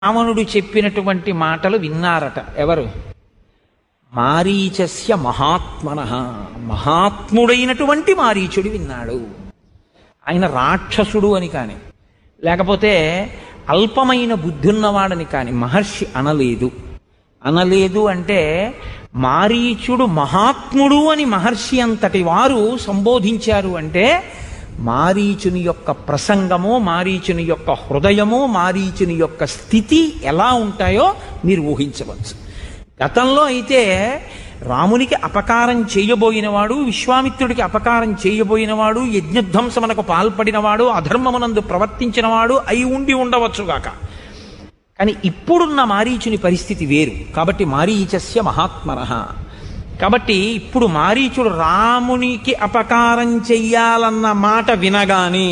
రావణుడు చెప్పినటువంటి మాటలు విన్నారట ఎవరు మారీచస్య మహాత్మన మహాత్ముడైనటువంటి మారీచుడు విన్నాడు ఆయన రాక్షసుడు అని కాని లేకపోతే అల్పమైన బుద్ధి ఉన్నవాడని కాని మహర్షి అనలేదు అనలేదు అంటే మారీచుడు మహాత్ముడు అని మహర్షి అంతటి వారు సంబోధించారు అంటే మారీచుని యొక్క ప్రసంగము మారీచుని యొక్క హృదయము మారీచుని యొక్క స్థితి ఎలా ఉంటాయో మీరు ఊహించవచ్చు గతంలో అయితే రామునికి అపకారం చేయబోయినవాడు విశ్వామిత్రుడికి అపకారం చేయబోయినవాడు యజ్ఞధ్వంసమునకు పాల్పడినవాడు అధర్మమునందు ప్రవర్తించినవాడు అయి ఉండి ఉండవచ్చుగాక కానీ ఇప్పుడున్న మారీచుని పరిస్థితి వేరు కాబట్టి మారీచస్య మహాత్మన కాబట్టి ఇప్పుడు మారీచుడు రామునికి అపకారం చెయ్యాలన్న మాట వినగానే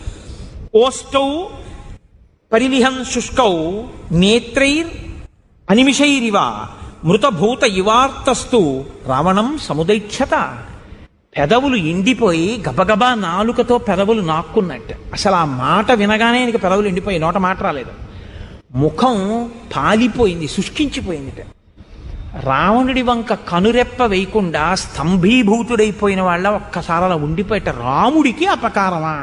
ఓష్టౌ పరిలిహం శుష్కౌ నేత్రైర్ అనిమిషైరివ మృతభూత ఇవార్తస్తు రావణం సముదైక్షత పెదవులు ఎండిపోయి గబగబా నాలుకతో పెదవులు నాక్కున్నట్టు అసలు ఆ మాట వినగానే ఆయనకి పెదవులు ఎండిపోయి నోట మాట రాలేదు ముఖం పాలిపోయింది శుష్కించిపోయిందిట రావణుడి వంక కనురెప్ప వేయకుండా స్తంభీభూతుడైపోయిన వాళ్ళ ఒక్కసారి అలా ఉండిపోయేట రాముడికి అపకారమా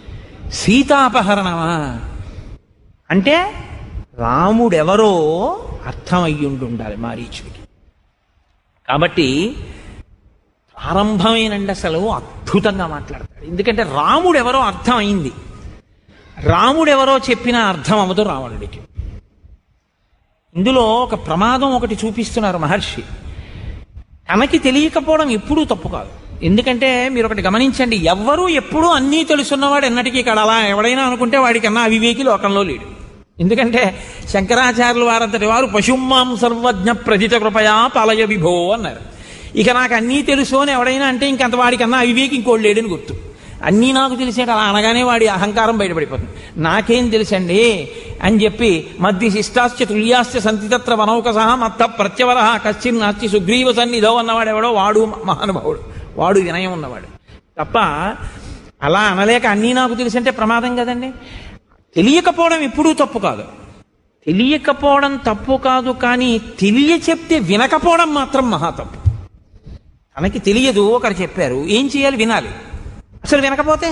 సీతాపహరణమా అంటే రాముడెవరో అర్థమయ్యుండి ఉండాలి మారీచుడికి కాబట్టి ప్రారంభమైనండి అసలు అద్భుతంగా మాట్లాడతాడు ఎందుకంటే రాముడు ఎవరో అర్థం అయింది రాముడెవరో చెప్పిన అర్థం అవ్వదు రావణుడికి ఇందులో ఒక ప్రమాదం ఒకటి చూపిస్తున్నారు మహర్షి తనకి తెలియకపోవడం ఎప్పుడూ తప్పు కాదు ఎందుకంటే మీరు ఒకటి గమనించండి ఎవ్వరూ ఎప్పుడూ అన్నీ తెలుసున్నవాడు ఎన్నటికీ కడలా ఎవడైనా అనుకుంటే వాడికన్నా అవివేకి లోకంలో లేడు ఎందుకంటే శంకరాచార్యులు వారంతటి వారు పశుమాం సర్వజ్ఞ ప్రజిత కృపయా పాలయ విభో అన్నారు ఇక నాకు అన్నీ తెలుసు అని ఎవడైనా అంటే ఇంకంత వాడికన్నా అవివేకి ఇంకోటి లేడని గుర్తు అన్నీ నాకు తెలిసేట అలా అనగానే వాడి అహంకారం బయటపడిపోతుంది నాకేం తెలుసండి అని చెప్పి మధ్య శిష్టాశ్చ తుల్యాశ్చ సంతితత్ర వనౌక సహా మత్త ప్రత్యవర కశ్చిన్ నాస్తి సుగ్రీవ సన్నిధో అన్నవాడు ఎవడో వాడు మహానుభావుడు వాడు వినయం ఉన్నవాడు తప్ప అలా అనలేక అన్నీ నాకు తెలిసంటే ప్రమాదం కదండి తెలియకపోవడం ఎప్పుడూ తప్పు కాదు తెలియకపోవడం తప్పు కాదు కానీ తెలియ చెప్తే వినకపోవడం మాత్రం మహా తప్పు తనకి తెలియదు ఒకరు చెప్పారు ఏం చేయాలి వినాలి అసలు వినకపోతే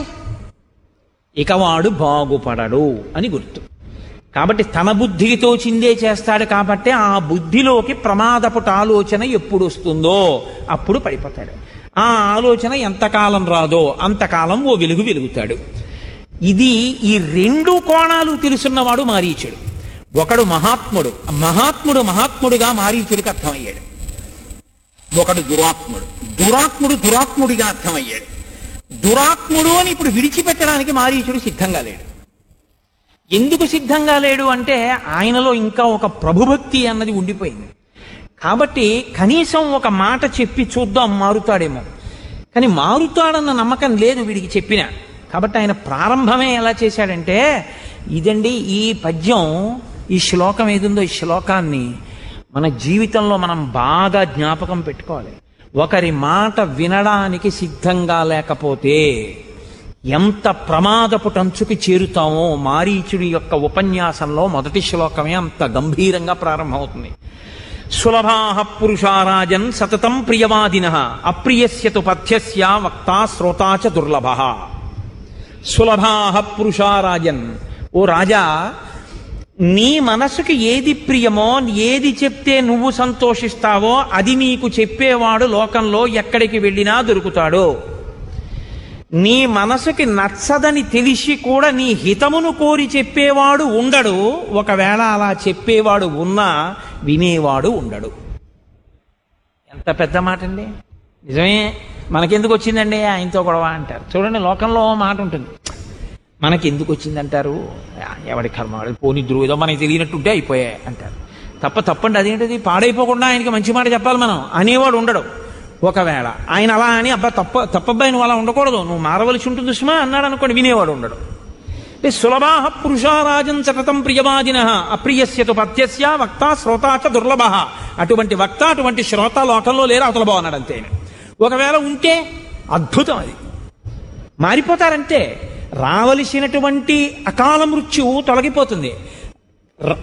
ఇక వాడు బాగుపడడు అని గుర్తు కాబట్టి తన బుద్ధికి తోచిందే చేస్తాడు కాబట్టి ఆ బుద్ధిలోకి ప్రమాదపుట ఆలోచన ఎప్పుడు వస్తుందో అప్పుడు పడిపోతాడు ఆ ఆలోచన ఎంతకాలం రాదో అంతకాలం ఓ వెలుగు వెలుగుతాడు ఇది ఈ రెండు కోణాలు తెలుసున్నవాడు మారీచుడు ఒకడు మహాత్ముడు మహాత్ముడు మహాత్ముడుగా మారీచుడికి అర్థమయ్యాడు ఒకడు దురాత్ముడు దురాత్ముడు దురాత్ముడిగా అర్థమయ్యాడు దురాత్ముడు అని ఇప్పుడు విడిచిపెట్టడానికి మారీచుడు సిద్ధంగా లేడు ఎందుకు సిద్ధంగా లేడు అంటే ఆయనలో ఇంకా ఒక ప్రభుభక్తి అన్నది ఉండిపోయింది కాబట్టి కనీసం ఒక మాట చెప్పి చూద్దాం మారుతాడేమో కానీ మారుతాడన్న నమ్మకం లేదు వీడికి చెప్పిన కాబట్టి ఆయన ప్రారంభమే ఎలా చేశాడంటే ఇదండి ఈ పద్యం ఈ శ్లోకం ఏదుందో ఈ శ్లోకాన్ని మన జీవితంలో మనం బాగా జ్ఞాపకం పెట్టుకోవాలి ఒకరి మాట వినడానికి సిద్ధంగా లేకపోతే ఎంత ప్రమాదపు టంచుకి చేరుతామో మారీచుడి యొక్క ఉపన్యాసంలో మొదటి శ్లోకమే అంత గంభీరంగా ప్రారంభమవుతుంది సులభా పురుషారాజన్ సతతం ప్రియవాదిన అప్రియస్యతు పథ్యస్య వక్తా శ్రోతా చ దుర్లభ సులభా పురుషారాజన్ ఓ రాజా నీ మనసుకి ఏది ప్రియమో ఏది చెప్తే నువ్వు సంతోషిస్తావో అది నీకు చెప్పేవాడు లోకంలో ఎక్కడికి వెళ్ళినా దొరుకుతాడు నీ మనసుకి నచ్చదని తెలిసి కూడా నీ హితమును కోరి చెప్పేవాడు ఉండడు ఒకవేళ అలా చెప్పేవాడు ఉన్నా వినేవాడు ఉండడు ఎంత పెద్ద మాట అండి నిజమే మనకెందుకు వచ్చిందండి ఆయనతో గొడవ అంటారు చూడండి లోకంలో ఓ మాట ఉంటుంది మనకి ఎందుకు వచ్చిందంటారు ఆ, ఎవడి కర్మ వాడి పోని ధ్రువ ఏదో మనకి తెలియనట్టుంటే అయిపోయాయి అంటారు తప్ప తప్పండి అదేంటిది పాడైపోకుండా ఆయనకి మంచి మాట చెప్పాలి మనం అనేవాడు ఉండడు ఒకవేళ ఆయన అలా అని అబ్బా తప్ప తప్పబ్బాయి నువ్వు అలా ఉండకూడదు నువ్వు మారవలసి ఉంటుంది సుమా అన్నాడు అనుకోండి వినేవాడు ఉండడు అంటే సులభా పురుషారాజన్ సతతం ప్రియవాదిన అప్రియస్యతు పథ్యస్య వక్త శ్రోతా చ దుర్లభ అటువంటి వక్త అటువంటి శ్రోత లోకంలో లేరు అవతల బాగున్నాడు అంతే ఆయన. ఒకవేళ ఉంటే అద్భుతం అది మారిపోతారంటే రావలసినటువంటి అకాల మృత్యువు తొలగిపోతుంది